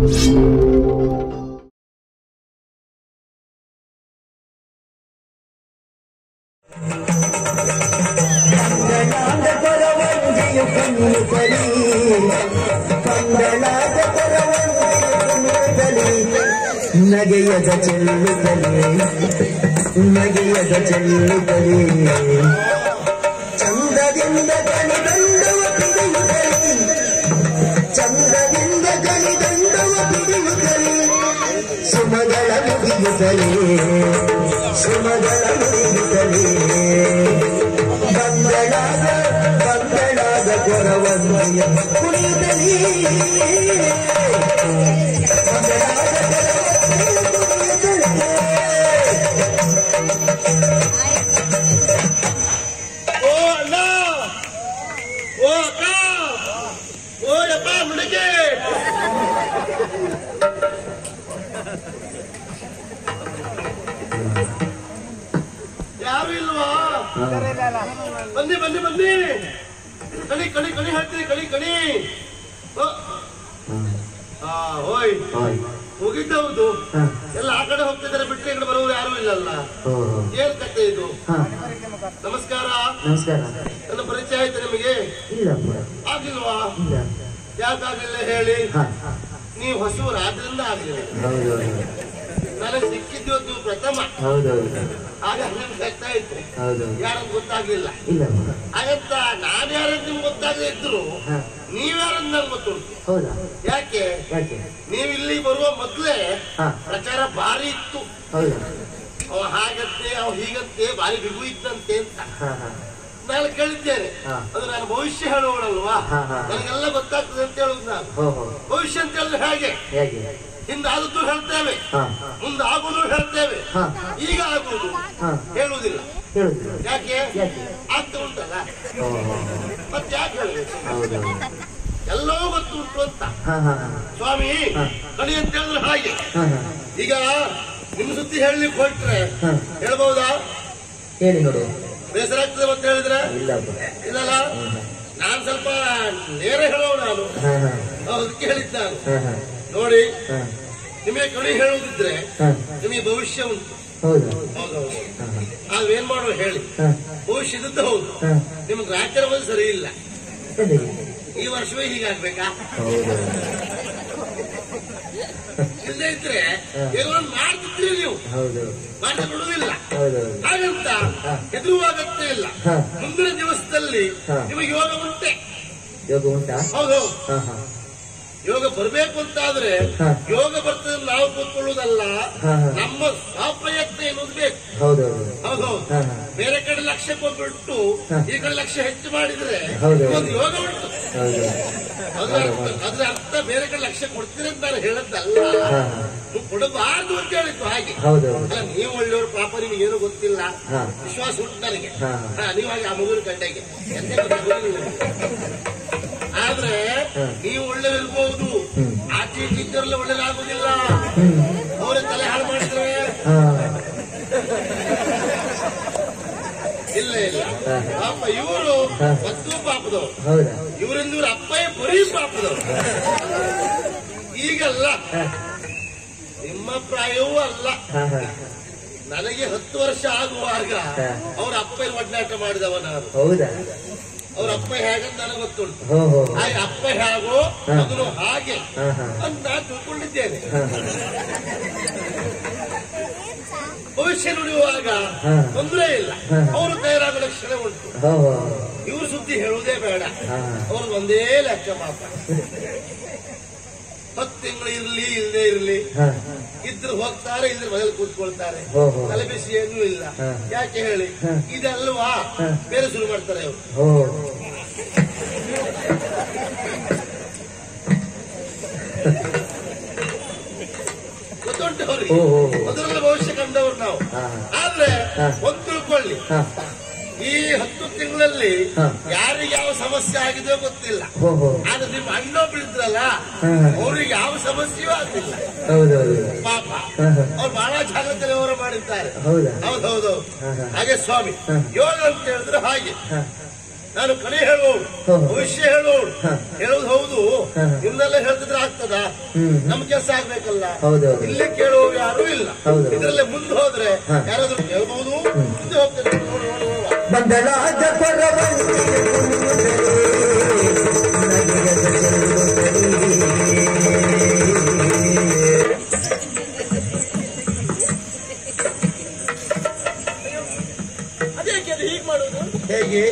ಕಂದಳಾದ ಪರವಂಜಿಯು ಕಣ್ಣು ಕಲಿ ಕಂದಳಾದ ಪರವಂಜಿಯು ಕಣ್ಣು ಕಲಿ ನಗೆಯದ ಚೆಲ್ಲುತ್ತಲೇ ನಗೆಯದ ಚೆಲ್ಲುತ್ತಲೇ ಚಂದದಿಂದ ಕಣಿದಂಡವ ಪಿಡಿಯುತ್ತಲೇ ಚಂದದಿಂದ ಕಣಿದಂಡವ ಪಿಡಿಯುತ್ತಲೇ ಸುಮಗಳ ಮುಗಿಯುತ್ತಲೇ ಸುಮಗಳ ಮುಗಿಯುತ್ತಲೇ ಬಂದಳಾದ ಬಂದಳಾದ ಕೊರವಂದಿಯ ಕುಣಿತಲಿ ಬಂದಳಾದ ಕೊರವಂದಿಯ ಕುಣಿತಲಿ. ಓ ಅಣ್ಣ ಓ ಅಕ್ಕ ಓ ಯಪ್ಪ ಮುಡಿಗೆ ಯಾರು ಇಲ್ವಾ ಬನ್ನಿ ಬನ್ನಿ ಬನ್ನಿ ಕಣಿ ಕಣಿ ಕಣಿ ಹೇಳ್ತೀನಿ ಕಣಿ ಕಣಿ ಓ. ಹಾ ಹೋಯ್ ಹೋಗಿದ್ದ ಹೌದು ಹ, ಎಲ್ಲ ಆ ಕಡೆ ಹೋಗ್ತಿದ್ದಾರೆ ಬಿಟ್ಟರೆ ಈ ಕಡೆ ಬರೋರು ಯಾರು ಇಲ್ಲಲ್ಲ ಓ, ಏನ್ ಕತೆ ಇದು ಹ, ನಮಸ್ಕಾರ ನಮಸ್ಕಾರ ನನ್ನ ಪರಿಚಯ ಆಯ್ತು ನಿಮಗೆ ಇಲ್ಲಪ್ಪ ಆಗಿಲ್ವಾ ಇಲ್ಲ ಯಾಕಾಗಿಲ್ಲ ಹೇಳಿ ಹ, ನೀವು ಹೊಸೂರು ಆದ್ರಿಂದ ಆಗಲಿಲ್ಲ ಹೌದೌದು ನನಗೆ ಸಿಕ್ಕಿದ್ದು ಪ್ರಥಮ ಹೌದೌದು ಆಗ ನಿಮ್ಗೆ ಗೊತ್ತಾ ಇತ್ತು ಹೌದೌದು ಯಾರಂತ ಗೊತ್ತಾಗ್ಲಿಲ್ಲ ಇಲ್ಲಪ್ಪ ಹಾಗಂತ ನಾನು ಯಾರಂತ ನಿಮ್ಗೆ ಗೊತ್ತಾಗದೇ ಇದ್ರು ಹ, ನೀವ್ಯಾರಂತ ನಂಗೆ ಗೊತ್ತುಂಟು ಹೌದಾ ಯಾಕೆ ಯಾಕೆ ನೀವು ಇಲ್ಲಿ ಬರುವ ಮೊದ್ಲೇ ಹ, ಪ್ರಚಾರ ಭಾರಿ ಇತ್ತು ಹೌದಾ ಅವ ಹಾಗಂತೆ ಅವ ಹೀಗಂತೆ ಭಾರಿ ಬಿಗು ಇದ್ದಂತೆ ಅಂತ ಹ, ಹ, ನಾನು ಕೇಳಿದ್ದೇನೆ ಹಾ. ಅದು ನಾನು ಭವಿಷ್ಯ ಹೇಳುವಳಲ್ವಾ ಹಾ, ಹಾ. ನನಗೆಲ್ಲ ಗೊತ್ತಾಗ್ತದೆ ಅಂತ ಹೇಳುದು ನಾನು ಹೋ ಹೋ ಭವಿಷ್ಯ ಅಂತ ಹೇಳಿದ್ರೆ ಹೇಗೆ ಹೇಗೆ ಹಿಂದಾದದ್ದು ಹೇಳ್ತೇವೆ ಹ, ಮುಂದೆ ಆಗುವುದು ಹೇಳ್ತೇವೆ ಹ, ಈಗ ಆಗುವುದು ಹ, ಹೇಳುವುದಿಲ್ಲ ಹೇಳುದಿಲ್ಲ ಯಾಕೆ ಯಾಕೆ? ಆಗ್ತಾ ಉಂಟಲ್ಲ ಓ ಹೋ, ಮತ್ತೆ ಯಾಕೆ ಹೇಳಬೇಕು ಹೌದೌದು ಎಲ್ಲವೂ ಗೊತ್ತು ಉಂಟು ಅಂತ ಹ, ಹ, ಹ, ಸ್ವಾಮಿ ಹಾ. ಕಣಿ ಅಂತ ಹೇಳಿದ್ರೆ ಹಾಗೆ ಹ, ಹ, ಈಗ ನಿಮ್ ಸುದ್ದಿ ಹೇಳಲಿಕ್ಕೆ ಹೊರಟ್ರೆ ಹ. ಹೇಳ್ಬಹುದಾ ಹೇಳಿ ನೋಡು ಬೇಸರ ಆಗ್ತದೆ ಅಂತ ಹೇಳಿದ್ರೆ ಇಲ್ಲಪ್ಪ ಇಲ್ಲಲ್ಲ ನಾನ್ ಸ್ವಲ್ಪ ನೇರ ಹೇಳೋಣ ನಾನು ಹ, ಹ, ಅದಕ್ಕೆ ಹೇಳಿದ್ದ ನಾನು ಹ, ಹ, ನೋಡಿ ಹ, ನಿಮಗೆ ಕಣಿ ಹೇಳುವುದಿದ್ರೆ ಹ, ನಿಮಗೆ ಭವಿಷ್ಯ ಉಂಟು ಹೌದಾ ಹೌದೌದು ಹ, ಹ, ಆದ್ರೆ ಏನ್ ಮಾಡುವ ಹೇಳಿ ಹ, ಭವಿಷ್ಯದದ್ದು ಹೌದು ಹ, ನಿಮ್ಗೆ ರಾಜ್ಯದ ಒಂದು ಸರಿ ಇಲ್ಲ ಎಲ್ಲಿಗೆ? ಈ ವರ್ಷವೇ ಹೀಗಾಗ್ಬೇಕಾ ಹೌದೌದು ಇಲ್ಲದೆ ಇದ್ರೆ ಏನೋ ಒಂದು ಮಾಡ್ತಿದ್ರಿ ನೀವು ಹೌದೌದು ಮಾಡಿ ಬಿಡುವುದಿಲ್ಲ ಹೌದೌದು ಹಾಗಂತ ಹಾ. ಹೆದರುವಾಗತ್ತೇ ಇಲ್ಲ ಹಾ. ಮುಂದಿನ ದಿವಸದಲ್ಲಿ ಹಾ. ನಿಮಗೆ ಯೋಗ ಉಂಟೆ ಯೋಗ ಉಂಟಾ ಹೌದು ಹ, ಹ, ಯೋಗ ಬರಬೇಕು ಅಂತಾದ್ರೆ ಹಾ. ಯೋಗ ಬರ್ತದೆ ಅಂತ ನಾವು ಕೂತ್ಕೊಳ್ಳುವುದಲ್ಲ ಹಾ, ಹಾ. ನಮ್ಮ ಸ್ವಪ್ರಯತ್ನ ಎನ್ನುವುದು ಬೇಕು ಹೌದೌದು ಹೌದೌದು ಹ, ಹ, ಬೇರೆ ಕಡೆ ಲಕ್ಷ್ಯ ಕೊಟ್ಬಿಟ್ಟು ಹಾ. ಈ ಕಡೆ ಲಕ್ಷ್ಯ ಹೆಚ್ಚು ಮಾಡಿದ್ರೆ ಹೌದು. ಒಂದು ಯೋಗ ಉಂಟು ಹೌದೌದು ಅದ್ರ ಅರ್ಥ- ಅದ್ರ ಅರ್ಥ ಬೇರೆ ಕಡೆ ಲಕ್ಷ್ಯ ಕೊಡ್ತೀರಿ ಅಂತ ನಾನು ಹೇಳದ್ದಲ್ಲ ಹ, ಹ, ನೀವು ಕೊಡಬಾರ್ದು ಅಂತ ಹೇಳಿದ್ದು ಹಾಗೆ ಹೌದೌದು ಅಲ್ಲ ನೀವು ಒಳ್ಳೆಯವರು ಪಾಪ ನಿಮಗೆ ಏನು ಗೊತ್ತಿಲ್ಲ ಹಾ. ವಿಶ್ವಾಸ ಉಂಟು ನನಗೆ ಹಾ. ಹಾ, ನೀವು ಹಾಗೆ ಆ ಮಗುವಿನ ಗಂಟೆಗೆ ಎಂತ ಗೊತ್ತಿಲ್ಲ ನಿಮಗೆ. ಆದ್ರೆ ಹಾ. ನೀವು ಒಳ್ಳೆದಿರ್ಬಹುದು ಹ್ಮ್. ಆಚೆ ಇದ್ದರೆಲ್ಲ ಒಳ್ಳೆದಾಗುದಿಲ್ಲ ಹ್ಮ್ ಅವರ ತಲೆ ಹಾಳು ಮಾಡಿದ್ರೆ ಹ, ಇಲ್ಲ ಇಲ್ಲ ಹಾ. ಪಾಪ ಇವರು ಹಾ. ಮತ್ತು ಪಾಪದವರು ಹೌದಾ ಇವರಿಂದ ಇವ್ರ ಅಪ್ಪಯ್ಯ ಬರೀ ಪಾಪದವರು ಈಗಲ್ಲ ಹ, ನಿಮ್ಮ ಪ್ರಾಯವೂ ಅಲ್ಲ ಹ, ಹ, ನನಗೆ ಹತ್ತು ವರ್ಷ ಆಗುವಾಗ ಹಾ. ಅವ್ರ ಅಪ್ಪಯ್ಯ ಒಡ್ಡಾಟ ಮಾಡಿದವ ನಾನು ಹೌದಾ ಅವ್ರ ಅಪ್ಪ ಹೇಗಂತ ನನಗೆ ಗೊತ್ತುಂಟು ಹೋ ಹೋ ಹಾಗೆ ಅಪ್ಪ ಹೇಗೋ ಹಾ. ಮಗನು ಹಾಗೆ ಹ, ಹ, ಅಂತ ನಾನು ತಿಳ್ಕೊಂಡಿದ್ದೇನೆ ಹ, ಹ, ಭವಿಷ್ಯ ನುಡಿಯುವಾಗ ಹಾ. ತೊಂದರೆ ಇಲ್ಲ ಹಾ. ಅವರು ತಯಾರಾಗೋ ಲಕ್ಷಣ ಉಂಟು ಹೋ ಹೋ ಇವ್ರ ಸುದ್ದಿ ಹೇಳುವುದೇ ಬೇಡ ಹಾ. ಅವ್ರು ಒಂದೇ ಲೆಕ್ಕ ಪಾಪ ಹತ್ತು ತಿಂಗಳು ಇರ್ಲಿ ಇಲ್ಲದೆ ಇರ್ಲಿ ಹ, ಇದ್ರೆ ಹೋಗ್ತಾರೆ ಇದ್ರೆ ಮನೇಲಿ ಕೂತ್ಕೊಳ್ತಾರೆ ಹೋ ಹೋ ತಲೆ ಬಿಸಿ ಏನೂ ಇಲ್ಲ ಹಾ. ಯಾಕೆ ಹೇಳಿ ಹಾ. ಇದಲ್ವಾ ಹಾ. ಬೇರೆ ಶುರು ಮಾಡ್ತಾರೆ ಅವರು ಹೋ ಗೊತ್ತುಂಟು ಅವ್ರಿಗೆ ಹೋ ಹೋ ಹೋ ಅದರಲ್ಲಿ ಭವಿಷ್ಯ ಕಂಡವರು ನಾವು ಹಾ. ಆದ್ರೆ ಹಾ. ಒಂದು ತಿಳ್ಕೊಳ್ಳಿ ಹ, ಈ ಹತ್ತು ತಿಂಗಳಲ್ಲಿ ಹಾ. ಯಾರಿಗೆ ಯಾವ ಸಮಸ್ಯೆ ಆಗಿದೆಯೋ ಗೊತ್ತಿಲ್ಲ ಹೋ ಹೋ ಆದ್ರೆ ನಿಮ್ಮ ಅಣ್ಣೊಬ್ಳಿದ್ರಲ್ಲ ಹಾ. ಅವ್ರಿಗೆ ಯಾವ ಸಮಸ್ಯೆಯೂ ಆಗ್ಲಿಲ್ಲ ಹೌದೌದು ಪಾಪ ಹ, ಹ, ಅವ್ರು ಬಹಳ ಜಾಗ್ರತೆ ವ್ಯವಹಾರ ಮಾಡಿದ್ದಾರೆ ಹೌದಾ ಹೌದೌದು ಹಾ, ಹಾ. ಹಾಗೆ ಸ್ವಾಮಿ ಹಾ. ಯೋಗ ಅಂತ ಹೇಳಿದ್ರೆ ಹಾಗೆ ಹ, ನಾನು ಕಣಿ ಹೇಳುವವಳು ಹಾ. ಭವಿಷ್ಯ ಹೇಳುವವಳು ಹಾ. ಹೇಳೋದು ಹೌದು ಹಾ. ನಿಮ್ನೆಲ್ಲ ಹೇಳ್ತಿದ್ರೆ ಆಗ್ತದ ಹ್ಮ್. ನಮ್ ಕೆಲಸ ಆಗ್ಬೇಕಲ್ಲ ಹೌದು ಹೌದು ಇಲ್ಲೇ ಕೇಳುವವರು ಯಾರು ಇಲ್ಲ ಹೌದು. ಇದ್ರಲ್ಲೇ ಮುಂದೆ ಹೋದ್ರೆ ಹಾ. ಯಾರಾದ್ರೂ ಕೇಳಬಹುದು ಮುಂದೆ ಹೋಗ್ತಾರೆ ನೋಡು, ನೋಡು, ನೋಡುವ. ಬಂದಳಾದ ಪರವಂತಿಗೆ ನಗೆಯದ ಚೆಲುವು ಅದ್ಯಾಕೆ ಅದು ಹೀಗೆ ಮಾಡುವುದು ಹೇಗೆ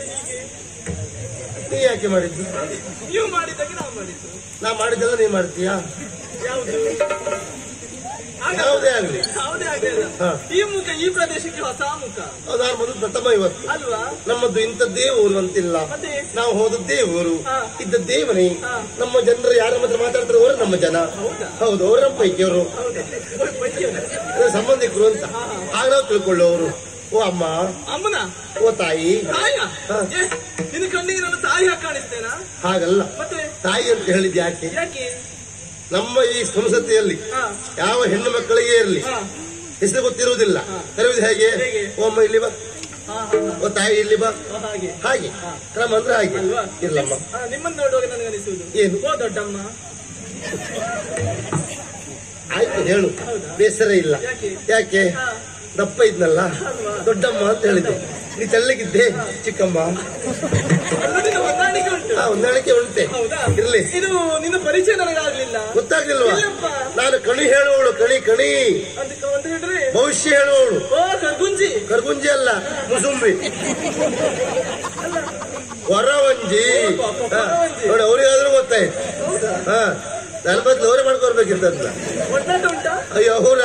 ನೀ ಯಾಕೆ ಮಾಡಿದ್ದು ನೀವು ಮಾಡಿದ್ದಕ್ಕೆ ನಾವು ಮಾಡಿದ್ದು ನಾ ಮಾಡಿದ್ದೆಲ್ಲ ನೀ ಮಾಡ್ತೀಯಾ ಯಾವುದು ಆಗ- ಯಾವುದೇ ಆಗ್ಲಿ ಯಾವುದೇ ಆಗಲಿಲ್ಲ ಹಾ. ಈ ಮುಖ ಈ ಪ್ರದೇಶಕ್ಕೆ ಹೊಸ ಮುಖ ಅದು ನಾನು ಬಂದು ಪ್ರಥಮ ಇವತ್ತು ಅಲ್ವಾ ನಮ್ಮದು ಇಂಥದ್ದೇ ಊರು ಅಂತಿಲ್ಲ ಮತ್ತೆ ನಾವು ಹೋದದ್ದೇ ಊರು ಹಾ. ಇದ್ದದ್ದೇ ಮನೆ ಹಾ. ನಮ್ಮ ಜನರು ಯಾರ ಮಾತ್ರ ಮಾತಾಡ್ತಾರೆ ಅವರು ನಮ್ಮ ಜನ ಹೌದಾ ಹೌದು ಅವ್ರ ನಮ್ಮ ಪೈಕಿಯವರು ಹೌದಾ ಓಯ್, ಬೈಯವ್ರೆ. ಅದೇ ಸಂಬಂಧಿಕರು ಅಂತ ಆಗ ನಾವು ತಿಳ್ಕೊಳ್ಳೋರು ಓ ಅಮ್ಮ ಅಮ್ಮನ ಓ ತಾಯಿ ತಾಯ ಹಾ. ಏ, ನಿನ್ನ ಕಣ್ಣಿಗೆ ನನ್ನ ತಾಯಿ ಹಾಕಿ ಕಾಣಿಸ್ತೇನಾ ಹಾಗಲ್ಲ ಮತ್ತೆ ತಾಯಿ ಅಂತ ಹೇಳಿದ್ ಯಾಕೆ ಯಾಕೆ ನಮ್ಮ ಈ ಸಂಸತಿಯಲ್ಲಿ ಹಾ ಯಾವ ಹೆಣ್ಣು ಮಕ್ಕಳಿಗೆ ಇರಲಿ ಹಾ ಹೆಸರು ಗೊತ್ತಿರುವುದಿಲ್ಲ ಕರೆಯುವುದು ಹೇಗೆ ಹೇಗೆ? ಓ ಅಮ್ಮ ಇಲ್ಲಿ ಬಾ ಹಾ ಹಾ ಓ ತಾಯಿ ಇಲ್ಲಿ ಬಾ ಹಾ, ಹಾಗೆ ಹಾಗೆ ಕ್ರಮ ಅಂದ್ರೆ ಹಾಗೆ ಅಲ್ವಾ ಇರ್ಲಮ್ಮ ಹಾ, ನಿಮ್ಮನ್ನ ನೋಡುವಾಗ ನನಗನಿಸುವುದು ಏನು? ಓ ದೊಡ್ಡಮ್ಮ ಆಯ್ತು ಹೇಳು ಹೌದಾ? ಬೇಸರ ಇಲ್ಲ ಯಾಕೆ? ಯಾಕೆ ಹಾ. ದಪ್ಪ ಇದ್ನಲ್ಲ ಅಲ್ವಾ? ದೊಡ್ಡಮ್ಮ ಅಂತ ಹೇಳಿದ್ದೆ ನೀ ತೆಳ್ಳಗಿದ್ದೆ ಚಿಕ್ಕಮ್ಮ ಅಲ್ಲದಿನ ಹೊಂದಾಣಿಕೆ ಉಂಟು ಆ ಹೊಂದಾಣಿಕೆ ಉಂಟೆ ಹೌದಾ ಇರ್ಲಿ ಇದು ನಿನ್ನ ಪರಿಚಯ ನನಗಾಗ್ಲಿಲ್ಲ ಗೊತ್ತಾಗ್ಲಿಲ್ವಾ ಇಲ್ಲಪ್ಪ. ನಾನು ಕಣಿ ಹೇಳುವವಳು ಕಣಿ ಕಣಿ ಅದಕ್ಕೆ ಅಂತ ಹೇಳಿದ್ರೆ ಭವಿಷ್ಯ ಹೇಳುವವಳು ಓ ಕರ್ಗುಂಜಿ ಕರ್ಗುಂಜಿ ಅಲ್ಲ ಮುಸುಂಬಿ ಹೊರವಂಜಿ ಓ, ಹೊರವಂಜಿ. ನೋಡಿ ಅವರಿಗಾದ್ರೂ ಗೊತ್ತಾಯ್ತು ಹೌದಾ ಹಾ ನನ್ನ ಬದ್ಲು ಅವರೇ ಮಾಡ್ಕೊಡ್ಬೇಕಿತ್ತಂತ ಒಟ್ಟಾಟ ಉಂಟಾ ಅಯ್ಯೋ ಅವರ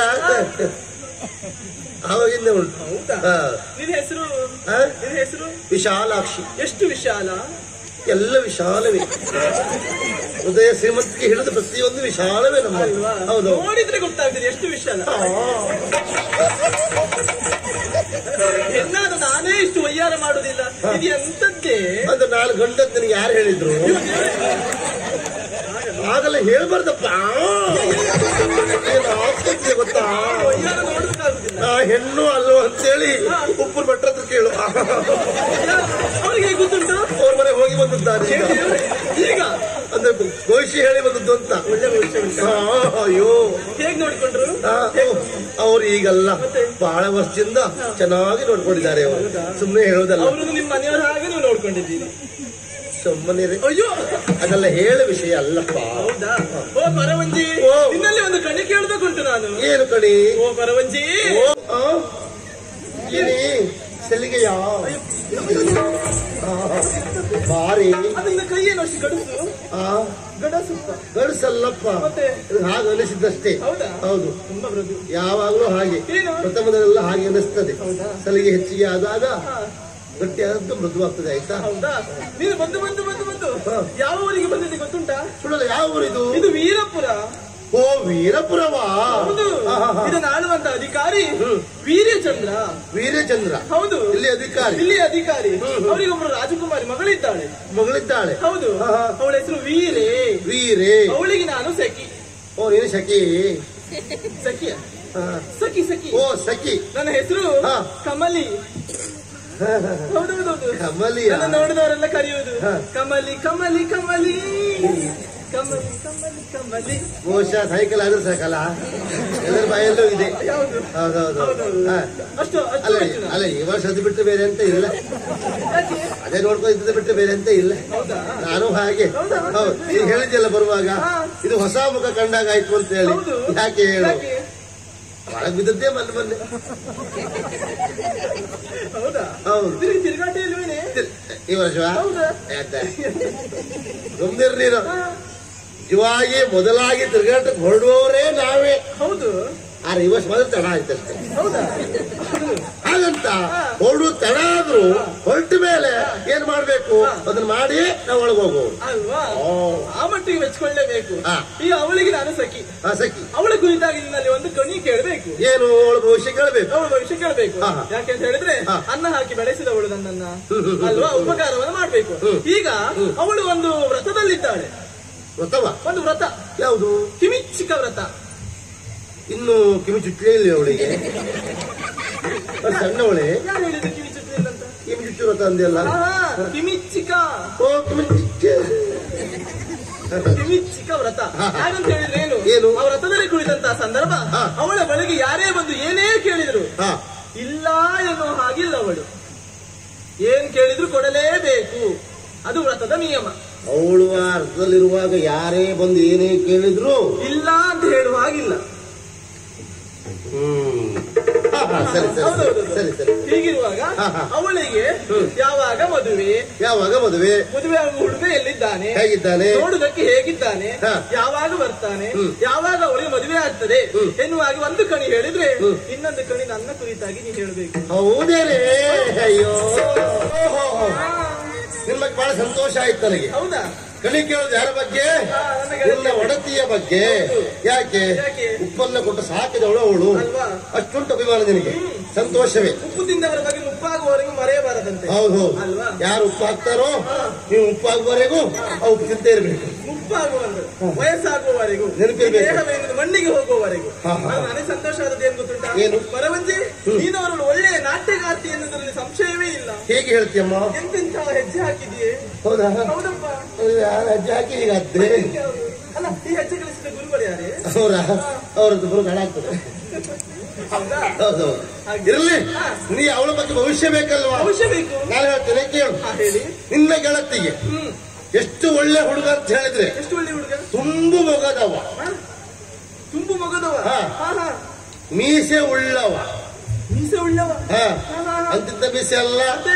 ಆವಾಗಿಂದ ಉಂಟು ಹೌದಾ ಹಾ ನಿನ್ನ ಹೆಸರು ಹಾ? ನಿನ್ನ ಹೆಸರು ವಿಶಾಲಾಕ್ಷಿ ಎಷ್ಟು ವಿಶಾಲ ಎಲ್ಲ ವಿಶಾಲವೇ ಹೃದಯ ಶ್ರೀಮಂತಿಗೆ ಹಿಡಿದ ಪ್ರತಿಯೊಂದು ವಿಶಾಲವೇ ನಮ್ಮ ಅಲ್ವಾ ಹೌದು ನೋಡಿದ್ರೆ ಗೊತ್ತಾಗ್ತದೆ ಎಷ್ಟು ವಿಶಾಲ ಆ, ಹೆಣ್ಣಾದ ನಾನೇ ಇಷ್ಟು ವಯ್ಯಾರ ಮಾಡುದಿಲ್ಲ ಇದು ಎಂತದ್ದೇ ಅದು ನಾಲ್ಕು ಗಂಟೆ ಅಂತ ನಿನಗೆ ಯಾರು ಹೇಳಿದ್ರು ಆಗಲ್ಲ ಹೇಳ್ಬಾರ್ದಪ್ಪ ಏನು ಆಗ್ತದೆ ಗೊತ್ತಾ ವಯ್ಯಾರ ನೋಡೋದಕ್ಕಾಗುದಿಲ್ಲ ನಾ ಹೆಣ್ಣು ಅಲ್ವ ಅಂತೇಳಿ ಉಪ್ಪು ಭಟ್ರ ಹತ್ರ ಕೇಳು ಅವರಿಗೆ ಹೇಗೆ ಗೊತ್ತುಂಟು ಅವ್ರ ಮನೆ ಹೋಗಿ ಬಂದಿದ್ದಾರೆ ಈಗ. ಈಗ ಅಂದ್ರೆ ಘೋಷಿ ಹೇಳಿ ಬಂದದ್ದು ಅಂತ ಒಳ್ಳೆ ಭವಿಷ್ಯ ಉಂಟು ಆ, ಅಯ್ಯೋ ಹೇಗ್ ನೋಡ್ಕೊಂಡ್ರು ಆ, ಅವ್ರು ಈಗಲ್ಲ ಬಹಳ ವರ್ಷದಿಂದ ಚೆನ್ನಾಗಿ ನೋಡ್ಕೊಂಡಿದ್ದಾರೆ ಅವರು ಸುಮ್ಮನೆ ಹೇಳೋದಲ್ಲ ಅವರು ನಿಮ್ಮ ಮನೆಯವರ ಹಾಗೆ ನೀವು ನೋಡ್ಕೊಂಡಿದ್ದೀರಿ ಸುಮ್ಮನೆ ಅಯ್ಯೋ ಅದೆಲ್ಲ ಹೇಳೋ ವಿಷಯ ಅಲ್ಲಪ್ಪ ಹೌದಾ ಓ ಪರವಂಜಿ ಓ. ನಿನ್ನಲ್ಲಿ ಒಂದು ಕಣಿ ಕೇಳ್ಬೇಕುಂಟು ನಾನು ಏನು ಕಣಿ ಓ ಪರವಂಜಿ ಓ, ಆ? ಏನಿ ಸೆಲ್ಲಿಗೆಯ ಬಾರಿ ಅದು ನಿನ್ನ ಕೈ ಏನು ಅಷ್ಟು ಗಡುಸು ಆ ಗಡಸುಪ್ಪ ಗಡ್ಸಲ್ಲಪ್ಪ ಮತ್ತೆ ಇದು ಹಾಗೆ ಅನಿಸಿದ್ದಷ್ಟೇ ಹೌದಾ ಹೌದು ತುಂಬಾ ಮೃದು ಯಾವಾಗಲೂ ಹಾಗೆ ಏನು? ಪ್ರಥಮದಲ್ಲೆಲ್ಲ ಹಾಗೆ ಅನಿಸ್ತದೆ ಹೌದಾ? ಸಲಿಗೆ ಹೆಚ್ಚಿಗೆ ಆದಾಗ ಹಾ, ಗಟ್ಟಿಯಾದದ್ದು ಮೃದುವಾಗ್ತದೆ ಆಯ್ತಾ ಹೌದಾ ನೀನು ಬಂದು ಬಂದು ಬಂದು ಬಂದು ಹಾ. ಯಾವ ಊರಿಗೆ ಬಂದಿದೆ ಗೊತ್ತುಂಟಾ ಸುಳ್ಳಲ್ಲ ಯಾವ ಊರಿದು ಇದು ವೀರಪುರ ಓ ವೀರಪುರವಾ ಹೌದು ಆ, ಹಾ, ಹಾ. ಇದನ್ನ ಆಳುವಂತ ಅಧಿಕಾರಿ ಹ್ಮ್. ವೀರ್ಯಚಂದ್ರ ವೀರಚಂದ್ರ ಹೌದು ಇಲ್ಲಿ ಅಧಿಕಾರಿ ಇಲ್ಲಿ ಅಧಿಕಾರಿ ಹ್ಮ್. ಅವರಿಗೊಬ್ಬರು ರಾಜಕುಮಾರಿ ಮಗಳಿದ್ದಾಳೆ ಮಗಳಿದ್ದಾಳೆ ಹೌದು ಹಾ, ಹಾ. ಅವಳ ಹೆಸರು ವೀರೆ ವೀರೇ ಅವಳಿಗೆ ನಾನು ಸಖಿ ಓ ನೀನು ಸಖಿ ಸಖಿಯ ಹಾ. ಸಖಿ ಸಖಿ ಓ ಸಖಿ ನನ್ನ ಹೆಸರು ಹಾ. ಕಮಲಿ ಹೌದೌದೌದು ಕಮಲಿಯ ನನ್ನ ನೋಡಿದವರೆಲ್ಲ ಕರೆಯುವುದು ಹಾ. ಕಮಲಿ ಕಮಲಿ ಕಮಲಿ ಕಮಲಿ ಕಮಲಿ ಕಮಲಿ ಬಹುಶಃ ಸೈಕಲ್ ಆದ್ರೆ ಸಾಕಲ್ಲ ಎಲ್ಲರ ಬಾಯಲ್ಲೂ ಇದೆ ಯಾವುದು ಹೌದೌದು ಹೌದೌದು. ಹಾ. ಅಷ್ಟು ಅಷ್ಟು ಅಲ್ಲ ಮೆಚ್ಚುನ. ಅಲ್ಲ ಈ ವರ್ಷ ಅದು ಬಿಟ್ಟು ಬೇರೆ ಅಂತ ಇಲ್ಲ ಯಾಕೆ? ಅದೇ ನೋಡ್ಕೊಂಡು ಇದ್ದದ್ದು ಬಿಟ್ಟು ಬೇರೆ ಅಂತ ಇಲ್ಲ ಹೌದಾ ನಾನು ಹಾಗೆ ಹೌದಾ? ಹೌದು ನೀನು ಹೇಳಿದ್ಯಲ್ಲ ಬರುವಾಗ ಹಾ. ಇದು ಹೊಸ ಮುಖ ಕಂಡಾಗ ಆಯ್ತು ಅಂತ ಹೇಳಿ ಹೌದು ಯಾಕೆ ಹೇಳು ಯಾಕೆ? ಒಳಗ್ ಬಿದ್ದದ್ದೇ ಮೊನ್ನೆ ಮೊನ್ನೆ ಹೌದಾ ಹೌದು ತಿರುಗಿ ತಿರುಗಾಟ ಇಲ್ವೇನೆ ಈ ವರ್ಷ ಹೌದಾ ಸುಮ್ನಿರ್ ನೀನು ಹಾ, ನಿಜವಾಗಿ ಮೊದಲಾಗಿ ತಿರುಗಾಟಕ್ಕೆ ಹೊರಡುವವರೇ ನಾವೇ ಹೌದು ಆದ್ರೆ ಈ ವರ್ಷ ಮಾತ್ರ ತಡ ಆಯ್ತಷ್ಟೇ ಹೌದಾ ಹಾಗಂತ ಹೊರಡು ತಡ ಆದ್ರು ಹೊರಟ ಮೇಲೆ ಏನ್ ಮಾಡ್ಬೇಕು ಅದನ್ನ ಮಾಡಿ ನಾವು ಒಳಗೆ ಹೋಗೋದು ಅಲ್ವಾ ಓ ಆ ಮಟ್ಟಿಗೆ ಮೆಚ್ಕೊಳ್ಳೇಬೇಕು ಹಾ. ಈಗ ಅವಳಿಗೆ ನಾನು ಸಖಿ ಆ ಸಖಿ ಅವಳ ಕುರಿತಾಗಿ ನಿನ್ನಲ್ಲಿ ಒಂದು ಕಣಿ ಕೇಳಬೇಕು ಏನು ಅವಳ ಭವಿಷ್ಯ ಕೇಳಬೇಕು ಅವಳ ಭವಿಷ್ಯ ಕೇಳಬೇಕು ಹಾ, ಹಾ. ಯಾಕೆ ಅಂತ ಹೇಳಿದ್ರೆ ಹಾ. ಅನ್ನ ಹಾಕಿ ಬೆಳೆಸಿದವಳು ನನ್ನನ್ನ ಹ್ಮ್, ಹ್ಮ್, ಹ್ಮ್. ಅಲ್ವಾ ಉಪಕಾರವನ್ನು ಮಾಡ್ಬೇಕು ಹ್ಮ್. ಈಗ ಅವಳು ಒಂದು ವ್ರತದಲ್ಲಿದ್ದಾಳೆ ಗೊತ್ತವ ಒಂದು ವ್ರತ ಯಾವುದು ಕಿಮಿಚ್ಚಿಕ ವ್ರತ ಇನ್ನು ಕಿವಿ ಚುಚ್ಚಲೇ ಇಲ್ಲ ಅವಳಿಗೆ ಅವ್ಳು ಸಣ್ಣವಳೆ ಯಾರು ಹೇಳಿದ್ರು ಕಿವಿ ಚುಚ್ಚಲಿಲ್ಲ ಅಂತ ಕಿವಿ ಚುಚ್ಚ ಕಿಮಿಚ್ಚು ವ್ರತ ಅಂದೆಲ್ಲ ಆಹಾ, ಕಿಮಿಚ್ಚಿಕ ಓ ಕಿಮಿಚ್ಚು ಕಿಮಿಚ್ಚಿಕ ವ್ರತ ಹಾ. ಹಾಗಂತ ಹೇಳಿದ್ರೆ ಏನು ಏನು? ಆ ವ್ರತದಲ್ಲಿ ಕುಳಿತಂತಹ ಸಂದರ್ಭ ಹಾ. ಅವಳ ಬಳಿಗೆ ಯಾರೇ ಬಂದು ಏನೇ ಕೇಳಿದ್ರು ಹಾ ಇಲ್ಲ ಎನ್ನುವ ಹಾಗಿಲ್ಲ ಅವಳು ಏನ್ ಕೇಳಿದ್ರು ಕೊಡಲೇಬೇಕು ಅದು ವ್ರತದ ನಿಯಮ ಅವಳು ಆ ಅರ್ಥದಲ್ಲಿರುವಾಗ ಯಾರೇ ಬಂದು ಏನೇ ಕೇಳಿದ್ರು ಇಲ್ಲ ಅಂತ ಹೇಳುವ ಹಾಗಿಲ್ಲ ಹ್ಮ್ ಹಾ, ಹಾ, ಸರಿ ಸರಿ ಹೌದೌದು. ಸರಿ ಸರಿ ಹೀಗಿರುವಾಗ ಹಾ, ಹಾ. ಅವಳಿಗೆ ಹ್ಮ್. ಯಾವಾಗ ಮದುವೆ ಯಾವಾಗ ಮದುವೆ ಮದುವೆ ಆಗುವ ಹುಡುಗ ಎಲ್ಲಿದ್ದಾನೆ ಹೇಗಿದ್ದಾನೆ ನೋಡುದಕ್ಕೆ ಹೇಗಿದ್ದಾನೆ ಹಾ. ಯಾವಾಗ ಬರ್ತಾನೆ ಹ್ಮ್. ಯಾವಾಗ ಅವಳಿಗೆ ಮದುವೆ ಆಗ್ತದೆ ಹ್ಮ್. ಎನ್ನುವಾಗ ಒಂದು ಕಣಿ ಹೇಳಿದ್ರೆ ಹ್ಮ್. ಇನ್ನೊಂದು ಕಣಿ ನನ್ನ ಕುರಿತಾಗಿ ನೀ ಹೇಳ್ಬೇಕು ಹೌದೇನೆ ಅಯ್ಯೋ ಓಹೋ. ನಿಮ್ ಬಗ್ಗೆ ಬಹಳ ಸಂತೋಷ ಆಯ್ತು ನನಗೆ ಹೌದಾ ಕಣಿ ಕೇಳೋದು ಯಾರ ಬಗ್ಗೆ ಹಾ, ನನ್ನ ನಿನ್ನ ಗೆಳತಿ. ಒಡತಿಯ ಬಗ್ಗೆ ಹೌದು. ಯಾಕೆ ಯಾಕೆ? ಉಪ್ಪನ್ನ ಕೊಟ್ಟು ಸಾಕಿದವಳು ಅವಳು ಅಲ್ವಾ? ಅಷ್ಟುಂಟು ಅಭಿಮಾನ ನಿನಗೆ ಸಂತೋಷವೇ ಉಪ್ಪು ತಿಂದವರ ಬಗ್ಗೆ ಮುಪ್ಪಾಗುವವರೆಗೂ ಮರೆಯಬಾರದಂತೆ ಹೌದು ಹೌದು ಅಲ್ವಾ? ಯಾರು ಉಪ್ಪು ಹಾಕ್ತಾರೋ ನೀವು ಉಪ್ಪು ಹಾಕುವವರೆಗೂ ಆ ಉಪ್ಪು ತಿಂತೇ ಇರ್ಬೇಕು ಮುಪ್ಪಾಗುವವರು ವಯಸ್ಸಾಗುವವರೆಗೂ ನೆನಪಿರ್ಬೇಕು. ದೇಹವೇನು ಮಣ್ಣಿಗೆ ಹೋಗುವವರೆಗೂ ಹಾ, ಹಾ. ಅದು ನನಗೆ ಸಂತೋಷ ಆದದ್ದು ಏನು ಗೊತ್ತುಂಟಾ ಏನು? ಪರವಂಜಿ ನೀನು ಅವರನ್ನು ಒಳ್ಳೆಯ ನಾಟ್ಯಗಾರ್ತಿ ಎನ್ನುವುದರಲ್ಲಿ ಸಂಶಯವೇ ಇಲ್ಲ ಹೇಗೆ ಹೇಳ್ತೀಯಮ್ಮ ಎಂತೆಂಥ ಹೆಜ್ಜೆ ಹಾಕಿದೆಯೇ ಹೌದಾ ಹೌದಪ್ಪ ಯಾರು ಅಜ್ಜಿ ಹಾಕಿ ಈಗ ಅದ್ದೆ ಅಲ್ಲ ಈ ಹೆಜ್ಜೆ ಕಲಿಸಿದ ಗುರುಗಳು ಯಾರೇ ಅವರ ಅವ್ರದ್ದು ಬರೋ ಗಣ ಆಗ್ತದೆ ಹೌದಾ ಹೌದು ಹಾಗೆ. ಇರ್ಲಿ ಹಾ. ನೀ ಅವಳ ಬಗ್ಗೆ ಭವಿಷ್ಯ ಬೇಕಲ್ವಾ ಅವಶ್ಯ ಬೇಕು ನಾನು ಹೇಳ್ತೇನೆ ಕೇಳು ಹಾ ಹೇಳಿ ನಿನ್ನ ಗೆಳತಿಗೆ ಹ್ಮ್ ಎಷ್ಟು ಒಳ್ಳೆ ಹುಡುಗ ಅಂತ ಹೇಳಿದ್ರೆ ಎಷ್ಟು ಒಳ್ಳೆ ಹುಡುಗ ತುಂಬು ಮೊಗದವ ಹಾ? ತುಂಬು ಮಗದವ ಹಾ. ಹಾ ಹಾ ಮೀಸೆ ಉಳ್ಳವ ಮೀಸೆ ಉಳ್ಳವ ಹಾ ಹಾ, ಹಾ, ಹಾ. ಅಂತಿದ್ದ ಮೀಸೆ ಅಲ್ಲ ಮತ್ತೆ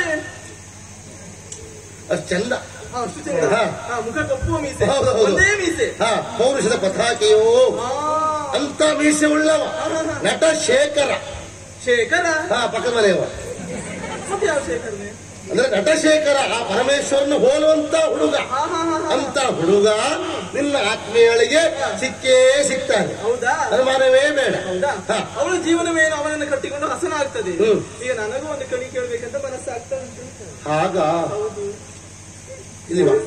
ಅಷ್ಟು ಚಂದ ಹಾ, ಅಷ್ಟು ಚಂದ. ಹಾ. ಹಾ, ಮುಖ ಕಪ್ಪುವ ಮೀಸೆ ಹೌದು, ಹೌದು. ಒಂದೇ ಮೀಸೆ ಹಾ ಪೌರುಷದ ಪತಾಕೆಯೋ ಆ, ಅಂತ ಮೀಸೆ ಉಳ್ಳವ ಹಾ, ಹಾ, ಹಾ. ನಟ ಶೇಖರ ಶೇಖರ ಹಾ ಪಕ್ಕದ ಮನೆಯವ ಮತ್ತೆ ಯಾವ ಶೇಖರನೇ ಅಂದ್ರೆ ನಟಶೇಖರ ಆ ಪರಮೇಶ್ವರನ ಹೋಲುವಂತ ಹುಡುಗ ಹಾ ಹಾ ಹಾ ಹಾ. ಅಂತ ಹುಡುಗ ನಿನ್ನ ಆತ್ಮೀಯಳಿಗೆ ಸಿಕ್ಕೇ ಸಿಗ್ತಾನೆ ಹೌದಾ ಅನುಮಾನವೇ ಬೇಡ ಹೌದಾ ಹಾ. ಅವಳ ಜೀವನವೇನು ಅವನನ್ನು ಕಟ್ಟಿಕೊಂಡು ಹಸನ ಆಗ್ತದೆ ಹ್ಮ್. ಈಗ ನನಗೂ ಒಂದು ಕಣಿ ಕೇಳ್ಬೇಕಂತ ಮನಸ್ಸಾಗ್ತಾ ಉಂಟು ಆಗ ಹೌದು ಇಲ್ಲಿ ಬಾ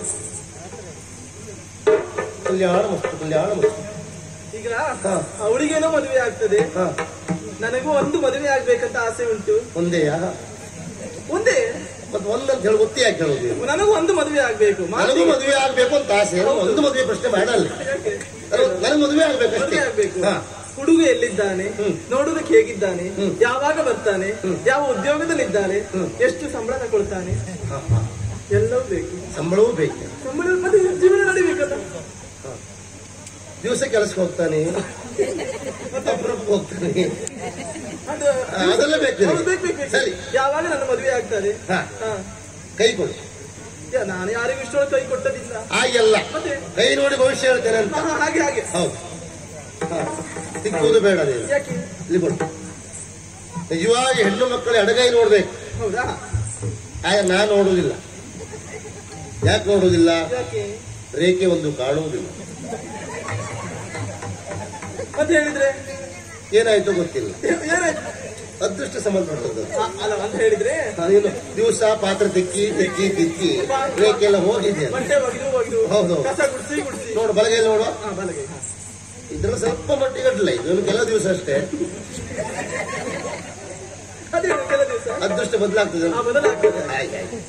ಕಲ್ಯಾಣ ಮಸ್ತು ಕಲ್ಯಾಣ ಮಸ್ತು ಈಗ ಹಾ. ಅವಳಿಗೇನೋ ಮದುವೆ ಆಗ್ತದೆ ಹಾ ನನಗೂ ಒಂದು ಮದುವೆ ಆಗ್ಬೇಕಂತ ಆಸೆ ಉಂಟು ಒಂದೇಯಾ ಒಂದೇ ಮತ್ತೆ ಒಂದಂತ ಹೇಳಿ ಗೊತ್ತಿ ಯಾಕೆ ಹೇಳೋದು ನನಗೂ ಒಂದು ಮದುವೆ ಆಗ್ಬೇಕು ನನಗೂ ಮಾತಿಗೆ ಮದುವೆ ಆಗ್ಬೇಕು ಅಂತ ಆಸೆ ಹೌದು. ಒಂದು ಮದುವೆ ಪ್ರಶ್ನೆ ಬೇಡ ಅಲ್ಲಿ ಯಾಕೆ? ನನಗೆ ಮದುವೆ ಆಗ್ಬೇಕಷ್ಟೇ ಮದುವೆ ಆಗ್ಬೇಕು ಹಾ ಹುಡುಗ ಎಲ್ಲಿದ್ದಾನೆ ಹ್ಮ್. ನೋಡುವುದಕ್ಕೆ ಹೇಗಿದ್ದಾನೆ ಹ್ಮ್. ಯಾವಾಗ ಬರ್ತಾನೆ ಯಾವ ಉದ್ಯೋಗದಲ್ಲಿದ್ದಾನೆ ಹ್ಮ್. ಎಷ್ಟು ಸಂಬಳ ತಗೊಳ್ತಾನೆ ಹಾ, ಹಾ. ಎಲ್ಲವೂ ಬೇಕು ಸಂಬಳವೂ ಬೇಕು ಸಂಬಳ ಮತ್ತೆ ಜೀವನ ನಡಿಬೇಕಲ್ಲ ದಿವಸ ಕೆಲಸಕ್ಕೆ ಹೋಗ್ತಾನೆ ಅಪರೂಪಕ್ಕೆ ಹೋಗ್ತಾನೆ ಅದು ಆ, ಅದೆಲ್ಲ ಬೇಕು ಹೌದು, ನಿನಗೆ. ಬೇಕು, ಬೇಕು, ಬೇಕು. ಸರಿ ಯಾವಾಗ ನನ್ನ ಮದುವೆ ಆಗ್ತದೆ ಹಾ. ಹಾ. ಕೈ ಕೊಡು ಯಾ, ನಾನು ಯಾರಿಗೂ ಇಷ್ಟೊಳಗೆ ಕೈ ಕೊಟ್ಟದಿಲ್ಲ ಹಾಗೆಲ್ಲ ಮತ್ತೆ ಕೈ ನೋಡಿ ಭವಿಷ್ಯ ಹೇಳ್ತೇನೆ ಅಂತ ಹಾ, ಹಾ, ಹಾಗೆ ಹಾಗೆ ಹೌದು ಹಾ. ಸಿಕ್ಕುವುದು ಬೇಡ ನೀನು ಯಾಕೆ ಇಲ್ಲಿ ಕೊಡು ನಿಜವಾಗಿ ಹೆಣ್ಣು ಮಕ್ಕಳು ಎಡಗೈ ನೋಡ್ಬೇಕು ಹೌದಾ ಆಗ ನಾನು ನೋಡುವುದಿಲ್ಲ ಯಾಕೆ ನೋಡುವುದಿಲ್ಲ ಯಾಕೆ ರೇಖೆ ಒಂದು ಕಾಣುವುದಿಲ್ಲ ಮತ್ತೆ ಹೇಳಿದ್ರೆ ಏನಾಯ್ತು ಗೊತ್ತಿಲ್ಲ ಏ- ಏನಾಯ್ತು ಅದೃಷ್ಟ ಸಂಬಂಧಪಟ್ಟದ್ದು ಆ, ಅಲ್ಲ ಅಂತ ಹೇಳಿದ್ರೆ ನೀನು ದಿವಸ ಪಾತ್ರ ತಿಕ್ಕಿ ತಿಕ್ಕಿ ತಿಕ್ಕಿ ರೇಖೆ ಎಲ್ಲ ಹೋಗಿದೆ ಬಟ್ಟೆ ಒಗೆದು ಒಗೆದು ಹೌದು. ಕಸ ಗುಡಿಸಿ ಗುಡಿಸಿ ನೋಡು ಬಲಗೈ ನೋಡು ಹಾ ಬಲಗೈ ಹಾ. ಇದ್ರಲ್ಲಿ ಸ್ವಲ್ಪ ಮಟ್ಟಿಗೆ ಅಡ್ಡಿಲ್ಲ ಇದು ಇನ್ನು ಕೆಲ ದಿವಸ ಅಷ್ಟೇ ಅದೇ ಕೆಲ ದಿವಸ ಅದೃಷ್ಟ ಬದಲಾಗ್ತದೆ ಆ ಬದಲಾಗ್ತದೆ ಆಯ್ತು, ಆಯ್ತು.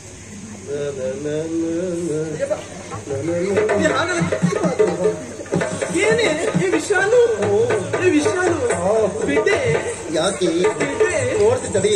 ಯಪ್ಪ. ನೀ ಹಾಗಲ್ಲ ಕಿತ್ತು ಏನೇ ಈ ವಿಶಾಲು ಈ ವಿಶಾಲು ಬಿಡ್ಡೆ ಯಾಕೆ ಬಿಡ್ಡೆ ನೋಡ್ತಿ ತಡಿ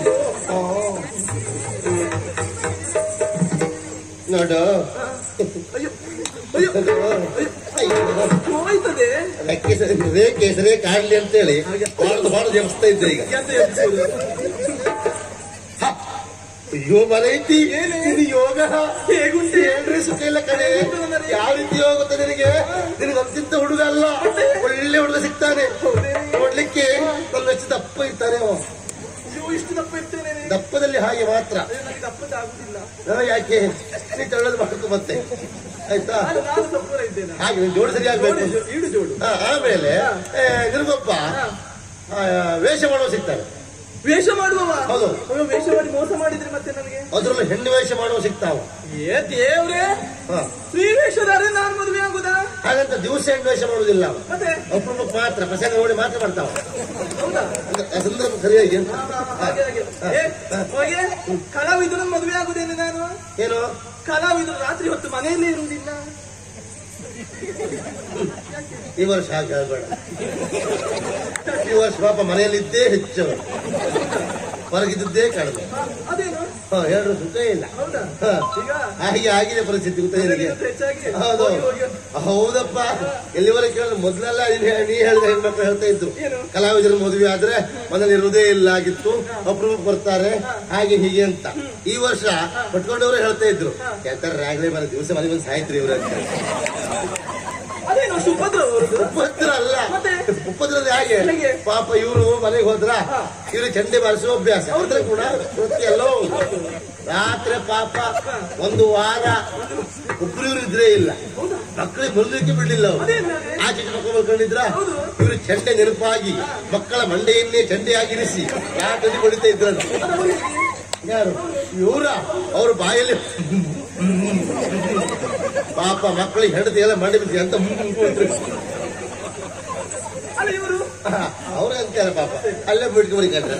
ನೋಡು ಅಯ್ಯೋ ಅಯ್ಯೋ ಅಯ್ಯೋ ಹೋಯ್ತದೆ ರೆಕ್ಕೆ ಸ- ರೇಖೆ ಸರಿ ಕಾಡ್ಲಿ ಅಂತೇಳಿ ಬಾಳ್ದು ಬಾಳು ಜಪಿಸ್ತಾ ಇದ್ದೆ ಈಗ ಎಂತ ಎಬ್ಬಿಸುವುದು? ಹ! ಅಯ್ಯೋ ಬರೈತಿ ಏನೇ? ಇದು ಯೋಗ ಹೇಗುಂಟೆ ಹೇಳ್ರಿ ಸುಖ ಇಲ್ಲ ಕಣೆ ಯಾವ ರೀತಿ ಹೋಗುತ್ತೆ ನಿನಗೆ ನಿನಗೆ ಅಂತಿಂತ ಹುಡುಗ ಅಲ್ಲ ಒಳ್ಳೆ ಹುಡುಗ ಸಿಗ್ತಾನೆ ಹೌದೇ? ನೋಡ್ಲಿಕ್ಕೆ ನನ್ನ ಹೆಚ್ಚು ದಪ್ಪ ಇರ್ತಾನೆ ಅವ ಅಯ್ಯೋ ಇಷ್ಟು ದಪ್ಪ ಇರ್ತೇನೆ ದಪ್ಪದಲ್ಲಿ ಹಾಗೆ ಮಾತ್ರ ಅಯ್ಯೋ ನನಗೆ ದಪ್ಪದ ಆಗುದಿಲ್ಲ ನಾನು ಯಾಕೆ ನೀ ತಳ್ಳೋದು ಮಾಡ್ಕೊ ಮತ್ತೆ ಆಯ್ತಾ ನಾನು ನಾನು ದಪ್ಪರ ಇದ್ದೇನೆ ಹಾಗೆ ನೀನ್ ಜೋಡು ಸರಿ ಆಗ್ಬೇಕು ಜೋಡು, ಜೋಡು, ಈಡು ಜೋಡು ಹಾ, ಆಮೇಲೆ ಹಾ. ಏ, ನಿನಗೊಬ್ಬ ಹಾ. ಆ, ವೇಷ ಮಾಡುವ ಸಿಗ್ತಾನೆ ವೇಷ ಮಾಡುವವ ಹೌದು. ಅಯ್ಯೋ, ವೇಷ ಮಾಡಿ ಮೋಸ ಮಾಡಿದ್ರೆ ಮತ್ತೆ ನನಗೆ ಅದ್ರಲ್ಲಿ ಹೆಣ್ಣು ವೇಷ ಮಾಡುವ ಸಿಗ್ತಾವ ಏ ದೇವ್ರೆ ಹ. ಸ್ತ್ರೀ ವೇಷದಾರೆ ನಾನ್ ಮದುವೆ ಆಗುದಾ ಹಾಗಂತ ದಿವಸ ಹೆಣ್ಣು ವೇಷ ಮಾಡುವುದಿಲ್ಲ ಅವ ಮತ್ತೆ ಅಪರೂಪಕ್ಕೆ ಮಾತ್ರ ಪ್ರಸಂಗ ನೋಡಿ ಮಾತ್ರ ಮಾಡ್ತಾವ ಹೌದಾ ಅಂದ್ರೆ ಆ ಸಂದರ್ಭ ಸರಿಯಾಗಿ ಅಂತ ಹಾಗೆ ಹಾಗೆ ಏ, ಹೋಗೆ ಕಲಾವಿದನ ಮದುವೆ ಆಗುದೇನೆ ನಾನು ಏನು ಕಲಾವಿದರು ರಾತ್ರಿ ಹೊತ್ತು ಮನೆಯಲ್ಲೇ ಇರುವುದಿಲ್ಲ ಈ ವರ್ಷ ಹಾಗೆ ಹೇಳ್ಬೇಡ ಈ ವರ್ಷ ಪಾಪ ಮನೆಯಲ್ಲಿದ್ದೇ ಹೆಚ್ಚು ಹೊರಗಿದ್ದದ್ದೇ ಕಡಿಮೆ ಹ, ಅದೇನು ಹ ಎರಡು ಸುಖ ಇಲ್ಲ ಹೌದಾ ಹ. ಈಗ ಹಾಗೆ ಆಗಿದೆ ಪರಿಸ್ಥಿತಿ ಗೊತ್ತಾ ನಿನಗೆ ಇವತ್ತು ಹೆಚ್ಚಾಗಿ ಹೌದು ಹೋಗಿ, ಹೋಗಿ. ಹೌದಪ್ಪ ಎಲ್ಲಿವರೆಗೆ ಕೇಳಿದ್ರೆ ಮೊದ್ಲೆಲ್ಲ ನೀನ್ ಹೇ- ನೀ ಹೇಳಿದ ಹೆಣ್ಮಕ್ಳು ಹೇಳ್ತಾ ಇದ್ರು ಏನು? ಕಲಾವಿದರ ಮದುವೆ ಆದ್ರೆ ಮನೇಲಿ ಇರುವುದೇ ಇಲ್ಲ ಆಗಿತ್ತು ಅಪರೂಪ ಬರ್ತಾರೆ ಹಾಗೆ ಹೀಗೆ ಅಂತ ಈ ವರ್ಷ ಪಟ್ಕೊಂಡವರು ಹೇಳ್ತಾ ಇದ್ರು ಯಾಕಂದ್ರೆ ಆಗ್ಲೇ ಮನೆ ದಿವಸ ಮನೆ ಬಂದು ಸಾಯ್ತ್ರಿ ಇವ್ರ ಅಂತ ಅದೇನು ಸುಭದ್ರ ಅವರದು ಉಪದ್ರ ಅಲ್ಲ ಮತ್ತೆ? ಉಪದ್ರದ ಹಾಗೆ ಹೇಗೆ? ಪಾಪ ಇವರು ಮನೆಗೆ ಹೋದ್ರ ಇವ್ರು ಚಂಡೆ ಬಾರಿಸುವ ಅಭ್ಯಾಸ ಅಂದ್ರೆ ಕೂಡ ವೃತ್ತಿ ಎಲ್ಲೋ ರಾತ್ರಿ ಪಾಪ ಒಂದು ವಾರ ಒಬ್ರು ಇವ್ರು ಇದ್ರೇ ಇಲ್ಲ ಮಕ್ಕಳಿಗೆ ಮಲ್ಲಿಕ್ಕೆ ಬಿಡ್ಲಿಲ್ಲ ಅವ್ರು ಅದೇನು ಹಾಗೆ? ಆಚೆ ಮಕ್ಕಳು ಮಲ್ಕೊಂಡಿದ್ರ ಹೌದು. ಇವರು ಚಂಡೆ ನೆನಪಾಗಿ ಮಕ್ಕಳ ಮಂಡೆಯನ್ನೇ ಚಂಡೆಯಾಗಿರಿಸಿ ಯಾಕೆ ಹೊಡಿತಾ ಇದ್ರಂತೆ ಯಾರು ಇವರ ಅವ್ರ ಬಾಯಲ್ಲಿ ಪಾಪ ಮಕ್ಕಳಿಗೆ ಹೆಂಡತಿ ಎಲ್ಲ ಮಂಡೆ ಬಿಸಿ ಅಂತ ಅಲ್ಲ ಇವರು ಅವ್ರ ಅಂತಾರೆ ಪಾಪ ಅಲ್ಲೇ ಬಿಟ್ಕೊಂಡು ಕಂಡ್ರೆ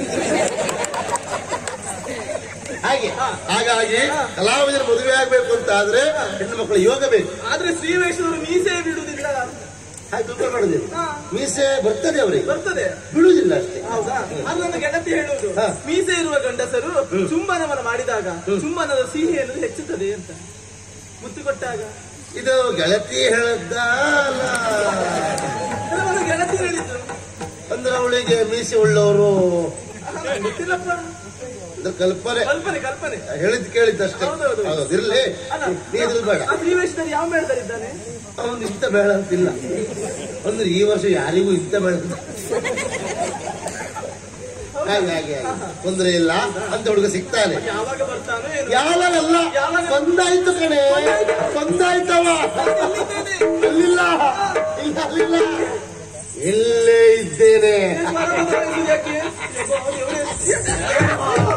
ಹಾಗೆ ಹಾಗಾಗಿ ಕಲಾವಿದರ ಮದುವೆ ಆಗ್ಬೇಕು ಅಂತ ಆದ್ರೆ ಹೆಣ್ಣು ಮಕ್ಕಳು ಯೋಗ ಬೇಕು ಆದ್ರೆ ಸ್ತ್ರೀ ವೇಷದವರು ಮೀಸೆ ಬಿಡುವುದಿಲ್ಲ ಹಾಗೆ ತಿಳ್ಕೊಂಡು ಮಾಡೋದಿಲ್ಲ ಹಾ. ಮೀಸೆ ಬರ್ತದೆ ಅವರಿಗೆ ಬರ್ತದೆ ಬಿಡುವುದಿಲ್ಲ ಅಷ್ಟೇ ಹೌದಾ ಅದು ನನ್ನ ಗೆಳತಿ ಹೇಳುವುದು ಹಾ. ಮೀಸೆ ಇರುವ ಗಂಡಸರು ಚುಂಬನವನ್ನ ಮಾಡಿದಾಗ ಚುಂಬನದ ಸಿಹಿ ಅನ್ನೋದು ಹೆಚ್ಚುತ್ತದೆ ಅಂತ ಮುತ್ತು ಕೊಟ್ಟಾಗ ಇದು ಗೆಳತಿ ಹೇಳದ್ದ ಅದು ನನ್ನ ಗೆಳತಿ ಹೇಳಿದ್ದು ಅಂದ್ರೆ ಅವಳಿಗೆ ಮೀಸೆ ಉಳ್ಳವರು ಆಹಾ, ಗೊತ್ತಿಲ್ಲಪ್ಪ ಅಂದ್ರೆ ಕಲ್ಪನೆ ಕಲ್ಪನೆ ಕಲ್ಪನೆ ಹೇಳಿದ್ ಕೇಳಿದ್ದಷ್ಟೇ ಹೌದೌದು. ಹೌದು ಇರ್ಲಿ ಅಲ್ಲ ನೀ ಇದ್ರಲ್ಲಿ ಬೇಡ ಆ ಸ್ತ್ರೀ ವೇಷದಲ್ಲಿ ಯಾವ ಮೇಳದಲ್ಲಿದ್ದಾನೆ ಅವನು ಇಂಥ ಬೇಡ ಅಂತಿಲ್ಲ ಅಂದ್ರೆ ಈ ವರ್ಷ ಯಾರಿಗೂ ಇಂಥ ಬೇಡ ಅಂತ ಹಾಗೆ ಹಾಗೆ ಹಾಗೆ. ತೊಂದ್ರೆ ಇಲ್ಲ ಅಂತ ಹುಡುಗ ಸಿಗ್ತಾನೆ ಯಾವಾಗ ಬರ್ತಾನೋ ಏನು ಯಾವಾಗಲ್ಲ ಯಾವಾಗ? ಬಂದಾಯ್ತು ಕಣೆ ಬಂದಾಯ್ತವ ಎಲ್ಲಿದ್ದೇನೆ? ಅಲ್ಲಿಲ್ಲ ಇಲ್ಲ ಅಲ್ಲಿಲ್ಲ ಇಲ್ಲೇ ಇದ್ದೇನೆ ಏನ್ ಮಾಡೋದು? ಇದು ಯಾಕೆ? ಯಬ್ಬಾ, ದೇವ್ರೇ.